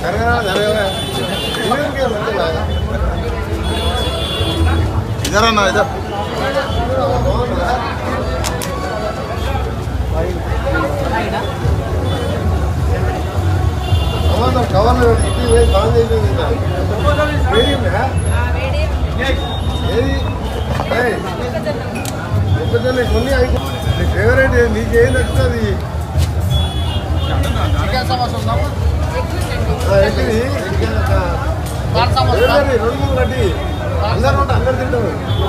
इधर आना इधर కవర్లు పెట్టి వేసి బాగా ఏది ఏయ్, మొక్కజొన్న కొన్ని అయిపో నీ ఫేవరెట్ నీకేం నచ్చుతుంది ఆ, ఎక్కింది రెండు మూడు కట్టి అందరు ఉంటే అందరు తింటారు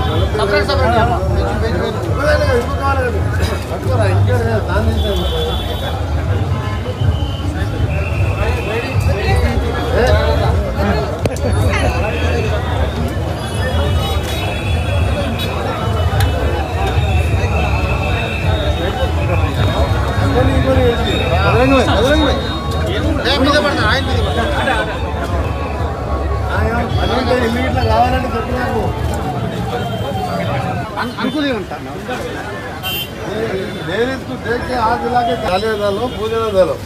ఒక్కదాన్నే కాదు, ఇంకో కావాలి కదా. పట్టుకోరా ఇంకా దాన్ని తింటాను ఏ? ఇంకొని, ఇంకొని వేసి. వదలండి పోయి, వదలండి పోయి. ఆయన అదేంటి ఇల్లు ఇట్లా కావాలంటే చెప్పు నాకు అనుకూలంగా ఉంటాను लेडीज को देख के हाथ मिला के काले डालो पूजे ना डालो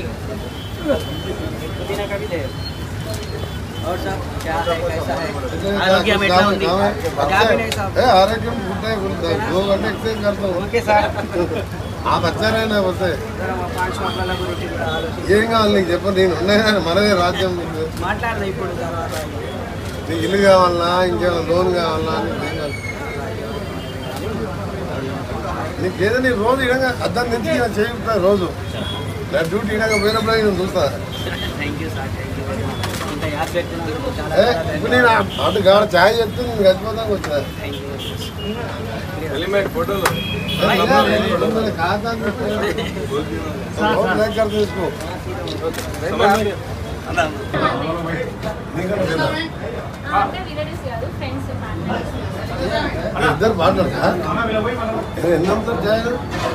पुदीना का भी ले और सब क्या है कैसा है काम ఆరోగ్యం ఎట్లా ఉంది है क्या भी नहीं साहब ए आरोग्य गुड्डा है गुड्डा दो घंटे एक्सरसाइज करता हूँ ఓకే సార్ आप अच्छा रहना बोलते పాంచ్ మాటల గురించి కూడా ఆలోచించి ఏం కావాలి నీకు చెప్పు నేను ఉన్నాయి మనదే రాజ్యం నీకు మాట్లాడదా ఇప్పుడు తర్వాత నీకు ఇల్లు కావాలన్నా ఇంకేమైనా లోన్ కావాలన్నా నీకు ఏం కావాలి నీకు ఏదో నీ రోజు ఇడగా అద్దం తెచ్చి ఇలా చేయుతా రోజు నా డ్యూటీ ఇడగా పోయినప్పుడు నేను చూస్తా thank you sir thank you very much ఇంత యాద్ పెట్టినందుకు చాలా ఏ, చాలా ఇప్పుడు నేను అటు కాడ ఛాయ్ చెప్తే నేను గడిపోతానికి వచ్చిన థ్యాంక్ యూ खाता बहुत लाइक करते इसको అంటే రిలేటివ్స్ కాదు ఫ్రెండ్స్ ఫ్యామిలీ इधर बात करता ఎన్ని అమ్ముతారు ఛాయలు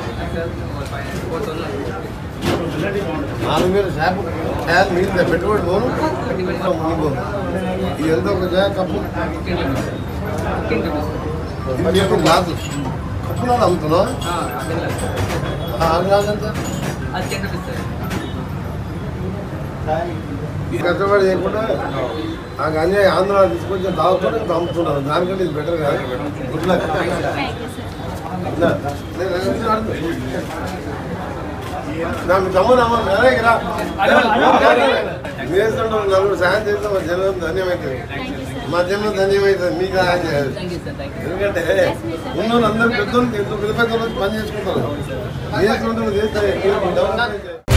నాలుగు వేలు షాపు ఛాయలు నీళ్ళు పెట్టుబడి పోను మునిపోను ఇది ఎంత ఒక ఛాయ కప్పు ఇది ఒక గ్లాసు కప్పు నాడు అమ్ముతున్నావు ఆ గ్లాస్ ఎంత అది టెన్ రూపీస్ సార్ ఈ కష్టపడి చేయకుండా ఆ గంజా ఆంధ్ర తీసుకొచ్చి తాగుతుంటే ఇంత అమ్ముతున్నారు దానికంటే ఇది బెటర్ కదా good luck thank you sir నాకు తమ్ముడు అమ్మ రా చేస్తుంటారు నలుగురు సాయం చేస్తే మా జన్మం ధన్యమవుతుంది మా జన్మం ధన్యమవుతుంది మీకు సహాయం చేయాలి thank you sir thank you ఎందుకంటే ఉన్న అందరూ పెద్దోళ్ళు పెద్ద పెద్ద పెద్ద పని చేసుకుంటారు చేసుకుంటారు చేస్తే